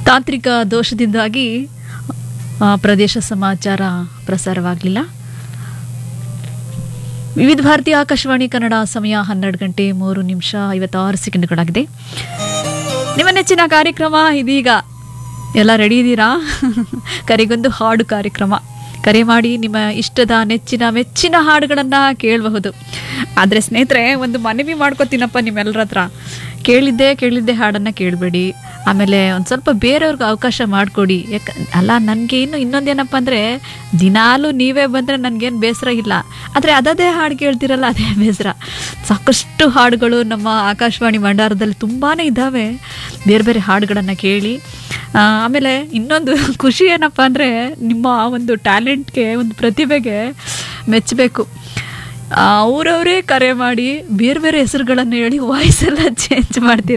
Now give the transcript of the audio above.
ತಾಂತ್ರಿಕ ದೋಷದಿಂದಾಗಿ ಆ, ಪ್ರದೇಶ ಸಮಾಚಾರ ಪ್ರಸಾರವಾಗಲಿಲ್ಲ ವಿವಿಧ ಭಾರತಿ ಆಕಾಶವಾಣಿ ಕನ್ನಡ ಸಮಯ ಹನ್ನೆರಡು ಗಂಟೆ ಮೂರು ನಿಮಿಷ ಐವತ್ತಾರು ಸೆಕೆಂಡ್ಗಳಾಗಿದೆ ನಿಮ್ಮ ನೆಚ್ಚಿನ ಕಾರ್ಯಕ್ರಮ ಇದೀಗ ಎಲ್ಲ ರೆಡಿ ಇದ್ದೀರಾ ಕರೆಗೊಂದು ಹಾಡು ಕಾರ್ಯಕ್ರಮ ಕರೆ ಮಾಡಿ ನಿಮ್ಮ ಇಷ್ಟದ ನೆಚ್ಚಿನ ಮೆಚ್ಚಿನ ಹಾಡುಗಳನ್ನು ಕೇಳಬಹುದು ಆದರೆ ಸ್ನೇಹಿತರೆ ಒಂದು ಮನವಿ ಮಾಡ್ಕೋತೀನಪ್ಪ ನಿಮ್ಮೆಲ್ಲರ ಹತ್ರ ಕೇಳಿದ್ದೆ ಕೇಳಿದ್ದೆ ಹಾಡನ್ನು ಕೇಳಬೇಡಿ ಆಮೇಲೆ ಒಂದು ಸ್ವಲ್ಪ ಬೇರೆಯವ್ರಿಗೆ ಅವಕಾಶ ಮಾಡಿಕೊಡಿ ಯಾಕ ಅಲ್ಲ ನನಗೆ ಇನ್ನು ಇನ್ನೊಂದೇನಪ್ಪ ಅಂದರೆ ದಿನಾಲೂ ನೀವೇ ಬಂದರೆ ನನಗೇನು ಬೇಸರ ಇಲ್ಲ ಆದರೆ ಅದದೇ ಹಾಡು ಕೇಳ್ತಿರಲ್ಲ ಅದೇ ಬೇಸರ ಸಾಕಷ್ಟು ಹಾಡುಗಳು ನಮ್ಮ ಆಕಾಶವಾಣಿ ಭಂಡಾರದಲ್ಲಿ ತುಂಬಾ ಇದ್ದಾವೆ ಬೇರೆ ಬೇರೆ ಹಾಡುಗಳನ್ನು ಕೇಳಿ ಆ, ಆಮೇಲೆ ಇನ್ನೊಂದು ಖುಷಿ ಏನಪ್ಪ ಅಂದರೆ ನಿಮ್ಮ ಒಂದು ಟ್ಯಾಲೆಂಟ್ಗೆ ಒಂದು ಪ್ರತಿಭೆಗೆ ಮೆಚ್ಚಬೇಕು ಅವರವರೇ ಕರೆ ಮಾಡಿ ಬೇರೆ ಬೇರೆ ಹೆಸರುಗಳನ್ನು ಹೇಳಿ ವಾಯ್ಸ್ ಎಲ್ಲ ಚೇಂಜ್ ಮಾಡ್ತೀರಾ